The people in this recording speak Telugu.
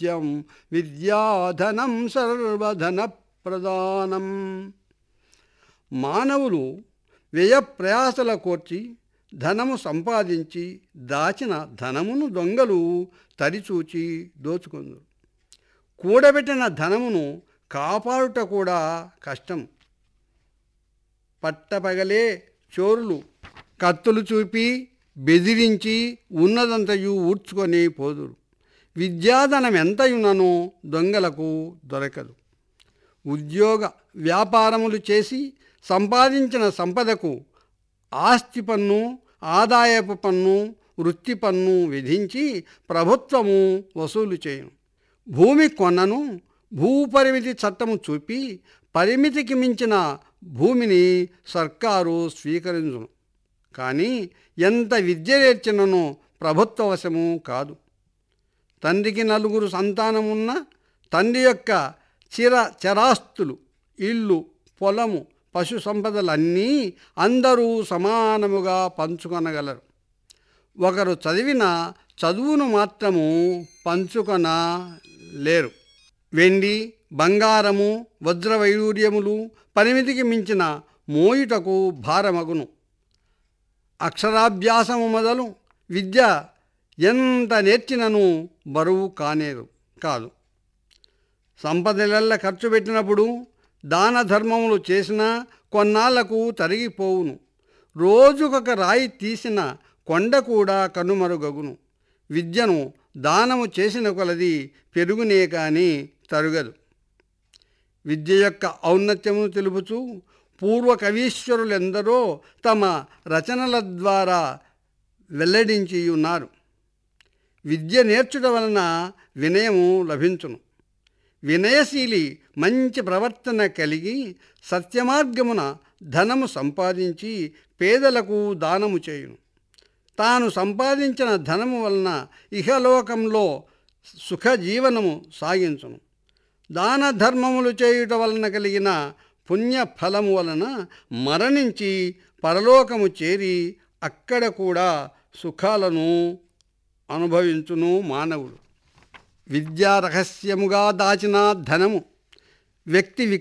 నిత్యం విద్యాధనం సర్వధన ప్రదానం మానవులు వ్యయ ప్రయాసల కోర్చి ధనము సంపాదించి దాచిన ధనమును దొంగలు తరిచూచి దోచుకుందరు కూడబెట్టిన ధనమును కాపాడుట కూడా కష్టం పట్టపగలే చోరులు కత్తులు చూపి బెదిరించి ఉన్నదంతయు ఊడ్చుకొని పోదురు విద్యాధనం ఎంతయునను దొంగలకు దొరకదు ఉద్యోగ వ్యాపారములు చేసి సంపాదించిన సంపదకు ఆస్తి పన్ను ఆదాయపు పన్ను వృత్తి పన్ను విధించి ప్రభుత్వము వసూలు చేయును భూమి కొనను భూపరిమితి చట్టము చూపి పరిమితికి మించిన భూమిని సర్కారు స్వీకరించును కానీ ఎంత విద్య నేర్చినను ప్రభుత్వ వశము కాదు తండ్రికి నలుగురు సంతానమున్న తండ్రి యొక్క చిర చరాస్తులు ఇల్లు పొలము పశు సంపదలన్నీ అందరూ సమానముగా పంచుకొనగలరు ఒకరు చదివిన చదువును మాత్రము పంచుకొన లేరు వెండి బంగారము వజ్రవైడూర్యములు పరిమితికి మించిన మోయుటకు భారమగును అక్షరాభ్యాసము మొదలు విద్య ఎంత నేర్చినను బరువు కానేరు కాదు సంపదలెల్ల ఖర్చు పెట్టినప్పుడు దాన ధర్మములు చేసినా కొన్నాళ్లకు తరిగిపోవును రోజుకొక రాయి తీసిన కొండ కూడా కనుమరుగగును విద్యను దానము చేసిన కొలది పెరుగునే కాని తరుగదు విద్య యొక్క ఔన్నత్యమును తెలుపుచూ పూర్వ కవీశ్వరులెందరో తమ రచనల ద్వారా వెల్లడించి ఉన్నారు విద్య నేర్చుట వలన వినయము లభించును వినయశీలి మంచి ప్రవర్తన కలిగి సత్యమార్గమున ధనము సంపాదించి పేదలకు దానము చేయును తాను సంపాదించిన ధనము వలన ఇహలోకంలో సుఖజీవనము సాగించును దాన ధర్మములు చేయుట వలన కలిగిన పుణ్య ఫలము వలన మరణించి పరలోకము చేరి అక్కడ కూడా సుఖాలను అనుభవించును మానవుడు విద్యా రహస్యముగా దాచిన ధనము వ్యక్తి